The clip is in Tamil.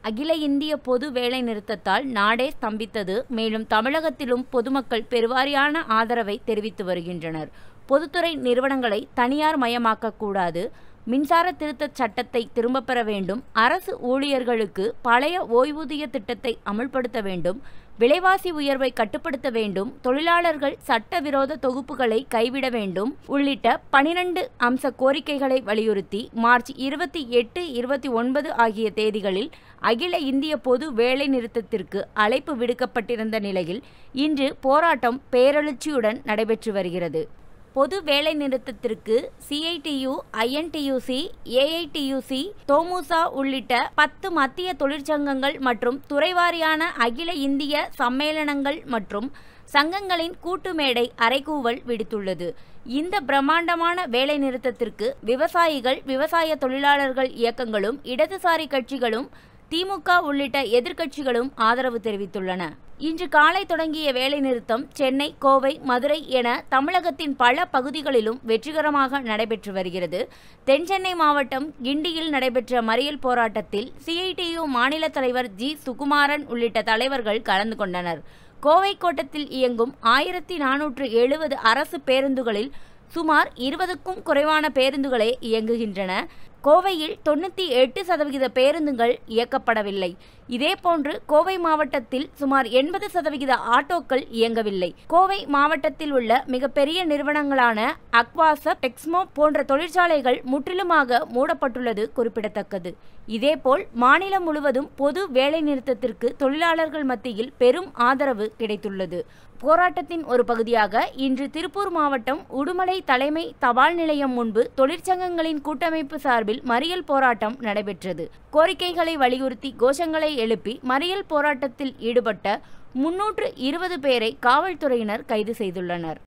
அகில இந்திய பொது வேலை நிறுத்தத்தால் நாடே ஸ்தம்பித்தது மேலும் தமிழகத்திலும் பொதுமக்கள் பெருவாரியான ஆதரவை தெரிவித்து வருகின்றனர் பொதுத்துறை நிறுவனங்களை தனியார் மயமாக்க கூடாது மின்சார திருத்தச் சட்டத்தை திரும்பப் பெற வேண்டும் அரசு ஊழியர்களுக்கு பழைய ஓய்வூதிய திட்டத்தை அமல்படுத்த வேண்டும் விலைவாசி உயர்வை கட்டுப்படுத்த வேண்டும் தொழிலாளர்கள் சட்டவிரோத தொகுப்புகளை கைவிட வேண்டும் உள்ளிட்ட பனிரண்டு அம்ச கோரிக்கைகளை வலியுறுத்தி மார்ச் இருபத்தி எட்டு இருபத்தி ஒன்பது ஆகிய தேதிகளில் அகில இந்திய பொது வேலை நிறுத்தத்திற்கு அழைப்பு விடுக்கப்பட்டிருந்த நிலையில் இன்று போராட்டம் பேரெழுச்சியுடன் நடைபெற்று வருகிறது பொது வேலை நிறுத்தத்திற்கு சிஐடியு ஐஎன்டியூசி ஏஐடியூசி தோமுசா உள்ளிட்ட பத்து மத்திய தொழிற்சங்கங்கள் மற்றும் துறைவாரியான அகில இந்திய சம்மேளனங்கள் மற்றும் சங்கங்களின் கூட்டு மேடை அறைகூவல் விடுத்துள்ளது இந்த பிரம்மாண்டமான வேலை நிறுத்தத்திற்கு விவசாயிகள் விவசாய தொழிலாளர்கள் இயக்கங்களும் இடதுசாரி கட்சிகளும் திமுக உள்ளிட்ட எதிர்க்கட்சிகளும் ஆதரவு தெரிவித்துள்ளன இன்று காலை தொடங்கிய வேலைநிறுத்தம் சென்னை கோவை மதுரை என தமிழகத்தின் பல பகுதிகளிலும் வெற்றிகரமாக நடைபெற்று வருகிறது தென்சென்னை மாவட்டம் கிண்டியில் நடைபெற்ற மறியல் போராட்டத்தில் சிஐடியு மாநில தலைவர் ஜி சுகுமாரன் உள்ளிட்ட தலைவர்கள் கலந்து கொண்டனர் கோவை கோட்டத்தில் இயங்கும் ஆயிரத்தி நானூற்று எழுபது அரசு பேருந்துகளில் சுமார் இருபதுக்கும் குறைவான பேருந்துகளே இயங்குகின்றன கோவையில் தொண்ணூற்றி எட்டு சதவிகித பேருந்துகள் இயக்கப்படவில்லை இதேபோன்று கோவை மாவட்டத்தில் சுமார் எண்பது சதவிகித ஆட்டோக்கள் இயங்கவில்லை கோவை மாவட்டத்தில் உள்ள மிகப்பெரிய நிறுவனங்களான அக்வாச டெக்ஸ்மோ போன்ற தொழிற்சாலைகள் முற்றிலுமாக மூடப்பட்டுள்ளது குறிப்பிடத்தக்கது இதேபோல் மாநிலம் முழுவதும் பொது வேலை நிறுத்தத்திற்கு தொழிலாளர்கள் மத்தியில் பெரும் ஆதரவு கிடைத்துள்ளது போராட்டத்தின் ஒரு பகுதியாக இன்று திருப்பூர் மாவட்டம் உடுமலை தலைமை தபால் நிலையம் முன்பு தொழிற்சங்கங்களின் கூட்டமைப்பு சார்பில் மறியல் போராட்டம் நடைபெற்றது கோரிக்கைகளை வலியுறுத்தி கோஷங்களை எழுப்பி மறியல் போராட்டத்தில் ஈடுபட்ட முன்னூற்று இருபது பேரை காவல்துறையினர் கைது செய்துள்ளனர்